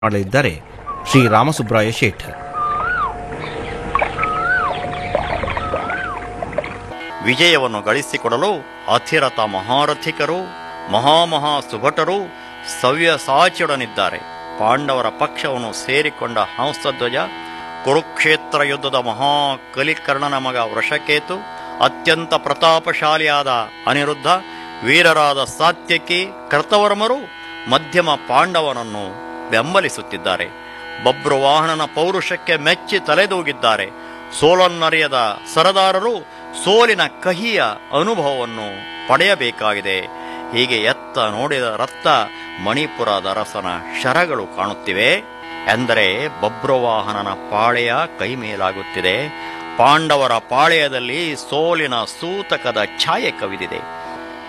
ಮಾಡಲಿದ್ದಾರೆ ಶ್ರೀ ರಾಮಸುಬ್ರಾಯ ಶೇಠ್ ವಿಜಯವನ್ನು ಗಳಿಸಿಕೊಡಲು ಅತಿರಥ ಮಹಾರಥಿಕರು ಮಹಾಮಹಾ ಸುಭಟರು ಸವ್ಯಸಾಚಿಯೊಡನಿದ್ದಾರೆ ಪಾಂಡವರ ಪಕ್ಷವನ್ನು ಸೇರಿಕೊಂಡ ಹಂಸಧ್ವಜ ಕುರುಕ್ಷೇತ್ರ ಯುದ್ಧದ ಮಹಾ ಕಲಿಕರ್ಣನ ಮಗ ವೃಷಕೇತು ಅತ್ಯಂತ ಪ್ರತಾಪಶಾಲಿಯಾದ ಅನಿರುದ್ಧ ವೀರರಾದ ಸಾತ್ಯಕಿ ಕರ್ತವರ್ಮರು ಮಧ್ಯಮ ಪಾಂಡವನನ್ನು ಬೆಂಬಲಿಸುತ್ತಿದ್ದಾರೆ ಬಬ್ರುವಾಹನನ ಪೌರುಷಕ್ಕೆ ಮೆಚ್ಚಿ ತಲೆದೂಗಿದ್ದಾರೆ ಸೋಲನ್ನರಿಯದ ಸರದಾರರು ಸೋಲಿನ ಕಹಿಯ ಅನುಭವವನ್ನು ಪಡೆಯಬೇಕಾಗಿದೆ ಹೀಗೆ ಎತ್ತ ನೋಡಿದ ರತ್ತ ಮಣಿಪುರದ ಅರಸನ ಶರಗಳು ಕಾಣುತ್ತಿವೆ ಎಂದರೆ ಬಬ್ರುವಾಹನನ ಪಾಳೆಯ ಕೈಮೇಲಾಗುತ್ತಿದೆ ಪಾಂಡವರ ಪಾಳೆಯದಲ್ಲಿ ಸೋಲಿನ ಸೂತಕದ ಛಾಯೆ ಕವಿದಿದೆ